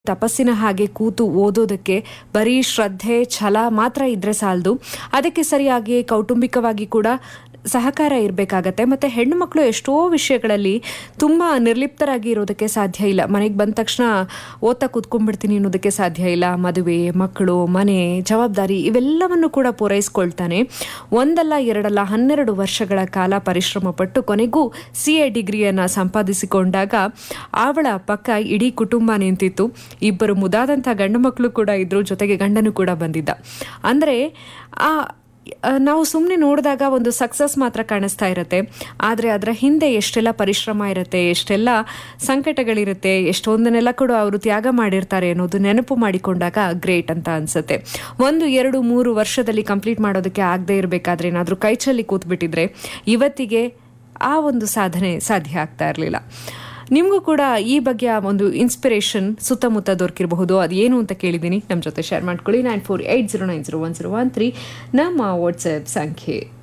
ತಪಸ್ಸಿನ ಹಾಗೆ ಕೂತು ಓದೋದಕ್ಕೆ ಬರೀ ಶ್ರದ್ಧೆ ಛಲ ಮಾತ್ರ ಇದ್ರೆ ಸಾಲದು ಅದಕ್ಕೆ ಸರಿಯಾಗಿ ಕೌಟುಂಬಿಕವಾಗಿ ಕೂಡ ಸಹಕಾರ ಇರಬೇಕಾಗತ್ತೆ ಮತ್ತೆ ಹೆಣ್ಣು ಮಕ್ಕಳು ಎಷ್ಟೋ ವಿಷಯಗಳಲ್ಲಿ ತುಂಬ ನಿರ್ಲಿಪ್ತರಾಗಿ ಇರೋದಕ್ಕೆ ಸಾಧ್ಯ ಇಲ್ಲ ಮನೆಗೆ ಬಂದ ತಕ್ಷಣ ಓದ್ತಾ ಕೂತ್ಕೊಂಡ್ಬಿಡ್ತೀನಿ ಅನ್ನೋದಕ್ಕೆ ಸಾಧ್ಯ ಇಲ್ಲ ಮದುವೆ ಮಕ್ಕಳು ಮನೆ ಜವಾಬ್ದಾರಿ ಇವೆಲ್ಲವನ್ನು ಕೂಡ ಪೂರೈಸ್ಕೊಳ್ತಾನೆ ಒಂದಲ್ಲ ಎರಡಲ್ಲ ಹನ್ನೆರಡು ವರ್ಷಗಳ ಕಾಲ ಪರಿಶ್ರಮ ಪಟ್ಟು ಕೊನೆಗೂ ಸಿ ಎ ಡಿಗ್ರಿಯನ್ನು ಸಂಪಾದಿಸಿಕೊಂಡಾಗ ಅವಳ ಪಕ್ಕ ಇಡೀ ಕುಟುಂಬ ನಿಂತಿತ್ತು ಇಬ್ಬರು ಮುದಾದಂಥ ಗಂಡು ಮಕ್ಕಳು ಕೂಡ ಇದ್ರು ಜೊತೆಗೆ ಗಂಡನು ಕೂಡ ಬಂದಿದ್ದ ಅಂದರೆ ಆ ಆ, ನಾವು ಸುಮ್ಮನೆ ನೋಡಿದಾಗ ಒಂದು ಸಕ್ಸಸ್ ಮಾತ್ರ ಕಾಣಿಸ್ತಾ ಇರುತ್ತೆ ಆದರೆ ಅದರ ಹಿಂದೆ ಎಷ್ಟೆಲ್ಲ ಪರಿಶ್ರಮ ಇರುತ್ತೆ ಎಷ್ಟೆಲ್ಲ ಸಂಕಟಗಳಿರುತ್ತೆ ಎಷ್ಟೊಂದನ್ನೆಲ್ಲ ಕೂಡ ಅವರು ತ್ಯಾಗ ಮಾಡಿರ್ತಾರೆ ಅನ್ನೋದು ನೆನಪು ಮಾಡಿಕೊಂಡಾಗ ಗ್ರೇಟ್ ಅಂತ ಅನ್ಸುತ್ತೆ ಒಂದು ಎರಡು ಮೂರು ವರ್ಷದಲ್ಲಿ ಕಂಪ್ಲೀಟ್ ಮಾಡೋದಕ್ಕೆ ಆಗದೆ ಇರಬೇಕಾದ್ರೆ ಏನಾದರೂ ಕೈಚಲ್ಲಿ ಕೂತ್ಬಿಟ್ಟಿದ್ರೆ ಇವತ್ತಿಗೆ ಆ ಒಂದು ಸಾಧನೆ ಸಾಧ್ಯ ಆಗ್ತಾ ಇರಲಿಲ್ಲ ನಿಮಗೂ ಕೂಡ ಈ ಬಗ್ಗೆ ಒಂದು ಇನ್ಸ್ಪಿರೇಷನ್ ಸುತ್ತಮುತ್ತ ದೊರಕಿರಬಹುದು ಅದು ಏನು ಅಂತ ಕೇಳಿದ್ದೀನಿ ನಮ್ಮ ಜೊತೆ ಶೇರ್ ಮಾಡ್ಕೊಳ್ಳಿ nine four eight zero nine zero one zero one three ನಮ್ಮ ವಾಟ್ಸಪ್ ಸಂಖ್ಯೆ